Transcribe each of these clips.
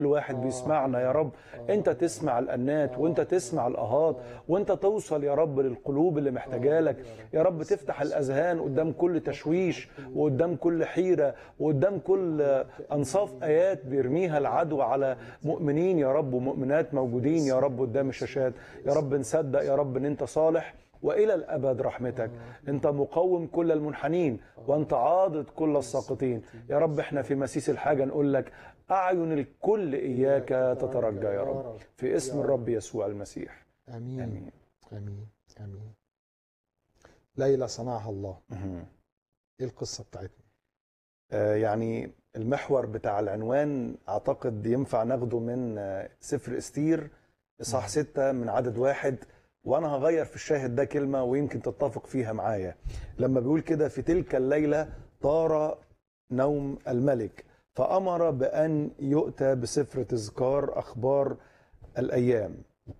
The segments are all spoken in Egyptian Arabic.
كل واحد بيسمعنا يا رب انت تسمع الانات وانت تسمع الاهات وانت توصل يا رب للقلوب اللي محتاجه لك يا رب تفتح الاذهان قدام كل تشويش وقدام كل حيره وقدام كل انصاف ايات بيرميها العدو على مؤمنين يا رب ومؤمنات موجودين يا رب قدام الشاشات يا رب نصدق يا رب ان انت صالح والى الابد رحمتك انت مقوم كل المنحنين وانت عاضد كل الساقطين يا رب احنا في مسيس الحاجه نقول لك اعين الكل اياك تترجى يا رب في اسم الرب يسوع المسيح امين امين امين امين ليلى صنعها الله مهم. ايه القصه بتاعتنا آه، يعني المحور بتاع العنوان اعتقد ينفع ناخده من آه، سفر استير اصحاح ستة من عدد واحد وانا هغير في الشاهد ده كلمه ويمكن تتفق فيها معايا لما بيقول كده في تلك الليله طار نوم الملك فامر بان يؤتى بسفر تذكار اخبار الايام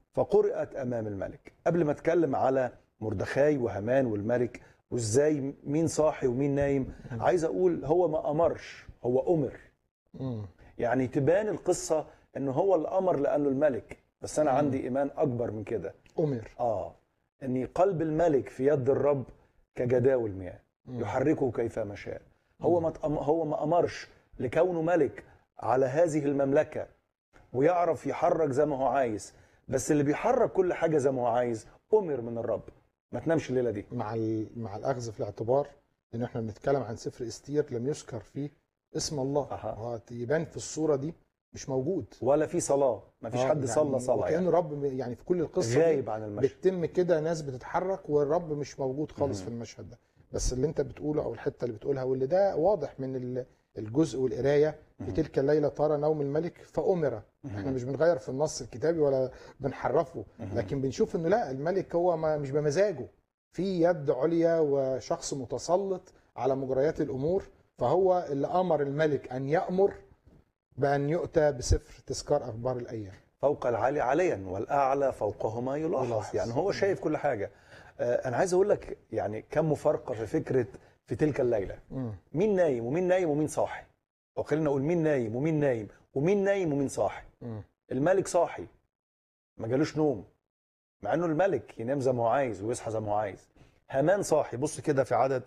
فقرات امام الملك قبل ما اتكلم على مردخاي وهامان والملك وازاي مين صاحي ومين نايم عايز اقول هو ما امرش هو امر مم. يعني تبان القصه ان هو اللي امر لانه الملك بس انا عندي ايمان اكبر من كده امر اه ان قلب الملك في يد الرب كجداول المياه يحركه كيفما شاء هو ما تأم- هو ما امرش لكونه ملك على هذه المملكه ويعرف يحرك زي ما هو عايز بس اللي بيحرك كل حاجه زي ما هو عايز امر من الرب ما تنامش الليله دي مع ال- مع الاخذ في الاعتبار ان احنا بنتكلم عن سفر استير لم يذكر فيه اسم الله أها. هو يبان في الصوره دي مش موجود ولا في صلاه ما فيش آه، حد يعني صلى صلاه وكأن يعني. الرب م- يعني في كل القصه غايب دي عن المشهد بتتم كده ناس بتتحرك والرب مش موجود خالص مم. في المشهد ده بس اللي انت بتقوله او الحته اللي بتقولها واللي ده واضح من ال- الجزء والقرايه في مم. تلك الليله طار نوم الملك فامر احنا مش بنغير في النص الكتابي ولا بنحرفه مهم. لكن بنشوف انه لا الملك هو ما مش بمزاجه في يد عليا وشخص متسلط على مجريات الامور فهو اللي امر الملك ان يامر بان يؤتى بسفر تذكار اخبار الايام فوق العالي عليا والاعلى فوقهما يلاحظ يلاحظ. يعني هو شايف كل حاجه آه، انا عايز اقول لك يعني كم مفارقه في فكره في تلك الليله مم. مين نايم ومين نايم ومين صاحي او خلينا نقول مين نايم ومين نايم ومين نايم ومين صاحي مم. الملك صاحي ما جالوش نوم مع انه الملك ينام زي ما هو عايز ويصحى زي ما هو عايز هامان صاحي بص كده في عدد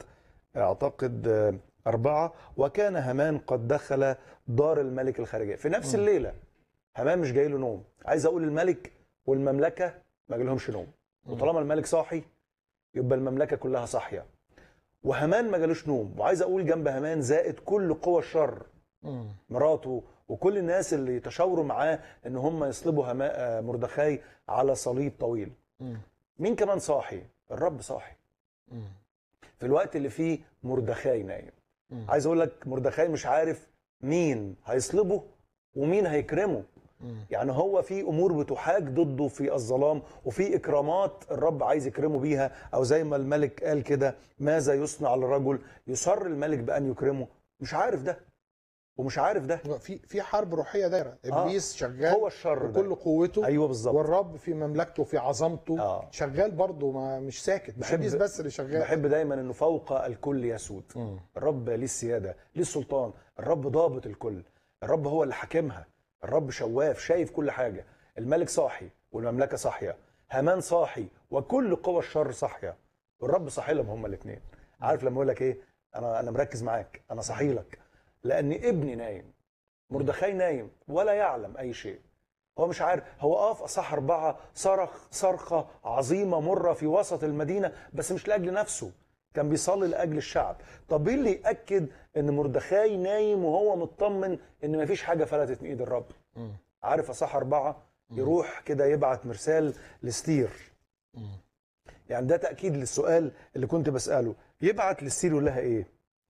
اعتقد آه، أربعة وكان هامان قد دخل دار الملك الخارجية في نفس مم. الليلة هامان مش جاي له نوم عايز أقول الملك والمملكة ما جالهمش نوم مم. وطالما الملك صاحي يبقى المملكة كلها صاحية وهامان ما جالوش نوم وعايز أقول جنب هامان زائد كل قوى الشر مم. مراته وكل الناس اللي تشاوروا معاه ان هم يصلبوا هما- آه، مردخاي على صليب طويل مم. مين كمان صاحي الرب صاحي مم. في الوقت اللي فيه مردخاي نايم مم. عايز اقول لك مردخاي مش عارف مين هيصلبه ومين هيكرمه مم. يعني هو في امور بتحاج ضده في الظلام وفي اكرامات الرب عايز يكرمه بيها او زي ما الملك قال كده ماذا يصنع للرجل يصر الملك بان يكرمه مش عارف ده ومش عارف ده في في حرب روحيه دايره ابليس شغال هو الشر ده بكل قوته ايوه بالظبط والرب في مملكته وفي عظمته آه. شغال برضه ما مش ساكت مش بحب- ابليس بس اللي شغال بحب دايما انه فوق الكل يسود مم. الرب ليه السياده ليه السلطان الرب ضابط الكل الرب هو اللي حاكمها الرب شواف شايف كل حاجه الملك صاحي والمملكه صاحيه هامان صاحي وكل قوى الشر صاحيه والرب صاحي لهم هما الاثنين عارف لما اقول لك ايه انا انا مركز معاك انا صاحي لك لان ابني نايم مردخاي نايم ولا يعلم اي شيء هو مش عارف هو اه في اصح اربعه صرخ صرخه عظيمه مره في وسط المدينه بس مش لاجل نفسه كان بيصلي لاجل الشعب طب ايه اللي ياكد ان مردخاي نايم وهو مطمن ان مفيش حاجه فلتت من ايد الرب مم. عارف اصح اربعه يروح كده يبعت مرسال لستير مم. يعني ده تاكيد للسؤال اللي كنت بساله يبعت لستير يقول لها ايه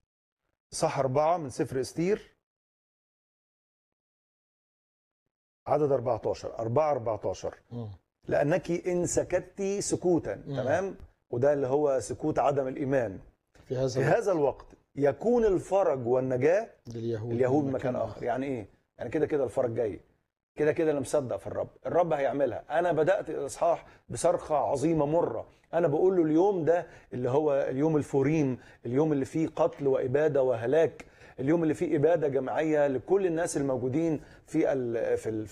صح أربعة من سفر استير عدد 14 4 14 مم. لأنك إن سكت سكوتا مم. تمام وده اللي هو سكوت عدم الإيمان في هذا في الوقت هذا الوقت يكون الفرج والنجاة لليهود اليهود مكان آخر يعني إيه؟ يعني كده كده الفرج جاي كده كده انا مصدق في الرب الرب هيعملها انا بدات الاصحاح بصرخه عظيمه مره انا بقول له اليوم ده اللي هو اليوم الفوريم اليوم اللي فيه قتل واباده وهلاك اليوم اللي فيه اباده جماعيه لكل الناس الموجودين في ال في ال